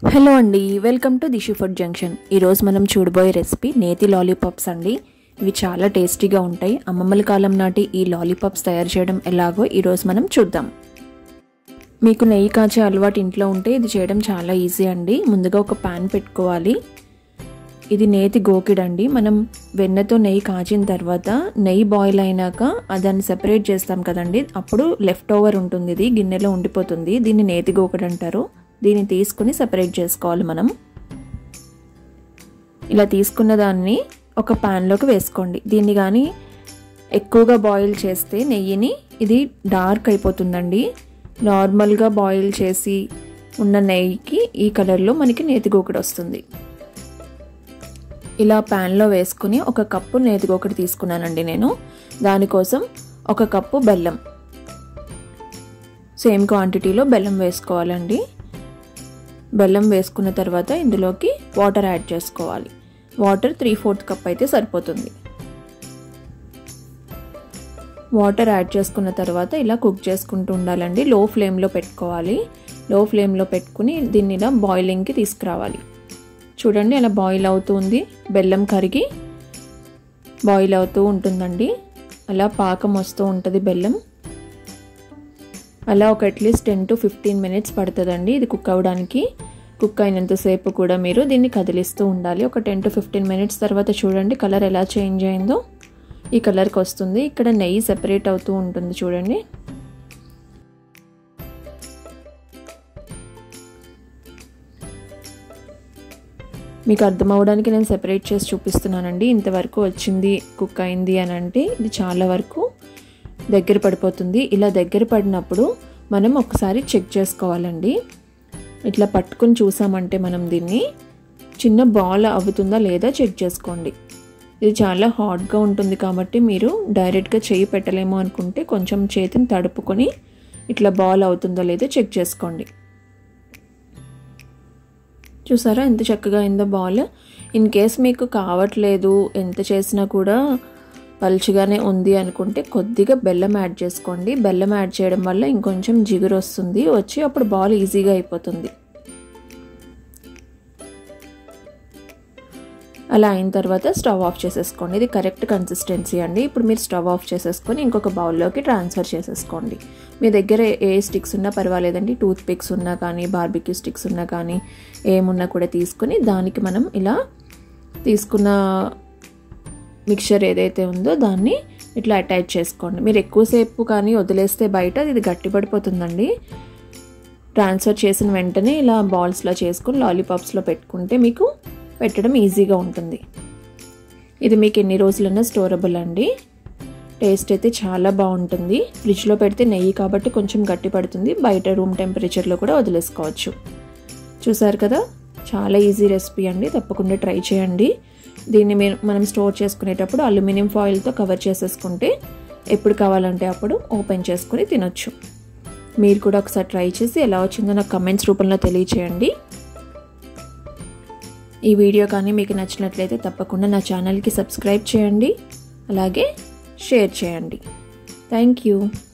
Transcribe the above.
hello అండి welcome to Dishu food junction ఈరోజు మనం చూడబోయే రెసిపీ నేతి లాలీపాప్స్ అండి ఇవి చాలా టేస్టీగా ఉంటాయి అమ్మమ్మల కాలం నాటి ఈ లాలీపాప్స్ తయారు చేయడం ఎలాగో ఈరోజు మనం చూద్దాం మీకు నెయ్యి కాచే అలవాటు ఇంట్లో ఉంటే ఇది చేయడం చాలా ఈజీ అండి ముందుగా ఒక ప్యాన్ పెట్టుకోవాలి ఇది నేతి గోకిడండి మనం వెన్నతో నెయ్యి కాచిన తర్వాత నెయ్యి బాయిల్ అయినాక దాన్ని సెపరేట్ చేస్తాం కదండి అప్పుడు లెఫ్ట్ ఓవర్ ఉంటుంది ఇది గిన్నెలో ఉండిపోతుంది దీన్ని నేతి గోకడు అంటారు దీన్ని తీసుకుని సెపరేట్ చేసుకోవాలి మనం ఇలా తీసుకున్న దాన్ని ఒక ప్యాన్లోకి వేసుకోండి దీన్ని కానీ ఎక్కువగా బాయిల్ చేస్తే నెయ్యిని ఇది డార్క్ అయిపోతుందండి నార్మల్గా బాయిల్ చేసి ఉన్న నెయ్యికి ఈ కలర్లో మనకి నేతి గోకడు వస్తుంది ఇలా ప్యాన్లో వేసుకుని ఒక కప్పు నేతిగోకటి తీసుకున్నానండి నేను దానికోసం ఒక కప్పు బెల్లం సేమ్ క్వాంటిటీలో బెల్లం వేసుకోవాలండి బెల్లం వేసుకున్న తర్వాత ఇందులోకి వాటర్ యాడ్ చేసుకోవాలి వాటర్ త్రీ ఫోర్త్ కప్ అయితే సరిపోతుంది వాటర్ యాడ్ చేసుకున్న తర్వాత ఇలా కుక్ చేసుకుంటూ ఉండాలండి లో ఫ్లేమ్లో పెట్టుకోవాలి లో ఫ్లేమ్లో పెట్టుకుని దీన్ని ఇలా బాయిలింగ్కి తీసుకురావాలి చూడండి అలా బాయిల్ అవుతుంది బెల్లం కరిగి బాయిల్ అవుతూ ఉంటుందండి అలా పాకం వస్తూ ఉంటుంది బెల్లం అలా ఒక at least ten to fifteen minutes పడుతుందండి ఇది కుక్ అవ్వడానికి కుక్ అయినంతసేపు కూడా మీరు దీన్ని కదిలిస్తూ ఉండాలి ఒక టెన్ టు ఫిఫ్టీన్ మినిట్స్ తర్వాత చూడండి కలర్ ఎలా చేంజ్ అయిందో ఈ కలర్కి వస్తుంది ఇక్కడ నెయ్యి సెపరేట్ అవుతూ ఉంటుంది చూడండి మీకు అర్థం అవ్వడానికి నేను సెపరేట్ చేసి చూపిస్తున్నానండి ఇంతవరకు వచ్చింది కుక్ అయింది అని అంటే ఇది చాలా వరకు దగ్గర పడిపోతుంది ఇలా దగ్గర పడినప్పుడు మనం ఒకసారి చెక్ చేసుకోవాలండి ఇట్లా పట్టుకుని చూసామంటే మనం దీన్ని చిన్న బాల్ అవుతుందా లేదా చెక్ చేసుకోండి ఇది చాలా హాట్గా ఉంటుంది కాబట్టి మీరు డైరెక్ట్గా చేయి పెట్టలేము అనుకుంటే కొంచెం చేతిని తడుపుకొని ఇట్లా బాల్ అవుతుందో లేదో చెక్ చేసుకోండి చూసారా ఎంత చక్కగా అయిందో బాల్ ఇన్ కేస్ మీకు కావట్లేదు ఎంత చేసినా కూడా పలుచగానే ఉంది అనుకుంటే కొద్దిగా బెల్లం యాడ్ చేసుకోండి బెల్లం యాడ్ చేయడం వల్ల ఇంకొంచెం జిగురు వస్తుంది వచ్చి అప్పుడు బాల్ ఈజీగా అయిపోతుంది అలా అయిన తర్వాత స్టవ్ ఆఫ్ చేసేసుకోండి ఇది కరెక్ట్ కన్సిస్టెన్సీ అండి ఇప్పుడు మీరు స్టవ్ ఆఫ్ చేసేసుకొని ఇంకొక బౌల్లోకి ట్రాన్స్ఫర్ చేసేసుకోండి మీ దగ్గర ఏ స్టిక్స్ ఉన్నా పర్వాలేదండి టూత్ పిక్స్ ఉన్నా కానీ బార్బిక్యూ స్టిక్స్ ఉన్నా కానీ ఏమున్నా కూడా తీసుకుని దానికి మనం ఇలా తీసుకున్న మిక్చర్ ఏదైతే ఉందో దాన్ని ఇట్లా అటాచ్ చేసుకోండి మీరు ఎక్కువసేపు కానీ వదిలేస్తే బయట ఇది గట్టిపడిపోతుందండి ట్రాన్స్ఫర్ చేసిన వెంటనే ఇలా బాల్స్లో చేసుకుని లాలీపాప్స్లో పెట్టుకుంటే మీకు పెట్టడం ఈజీగా ఉంటుంది ఇది మీకు ఎన్ని రోజులైనా స్టోరబుల్ అండి టేస్ట్ అయితే చాలా బాగుంటుంది ఫ్రిడ్జ్లో పెడితే నెయ్యి కాబట్టి కొంచెం గట్టి పడుతుంది బయట రూమ్ టెంపరేచర్లో కూడా వదిలేసుకోవచ్చు చూసారు కదా చాలా ఈజీ రెసిపీ అండి తప్పకుండా ట్రై చేయండి దీన్ని మీరు మనం స్టోర్ చేసుకునేటప్పుడు అల్యూమినియం ఫాయిల్తో కవర్ చేసేసుకుంటే ఎప్పుడు కావాలంటే అప్పుడు ఓపెన్ చేసుకుని తినొచ్చు మీరు కూడా ఒకసారి ట్రై చేసి ఎలా వచ్చిందో నాకు కమెంట్స్ రూపంలో తెలియచేయండి ఈ వీడియో కానీ మీకు నచ్చినట్లయితే తప్పకుండా నా ఛానల్కి సబ్స్క్రైబ్ చేయండి అలాగే షేర్ చేయండి థ్యాంక్ యూ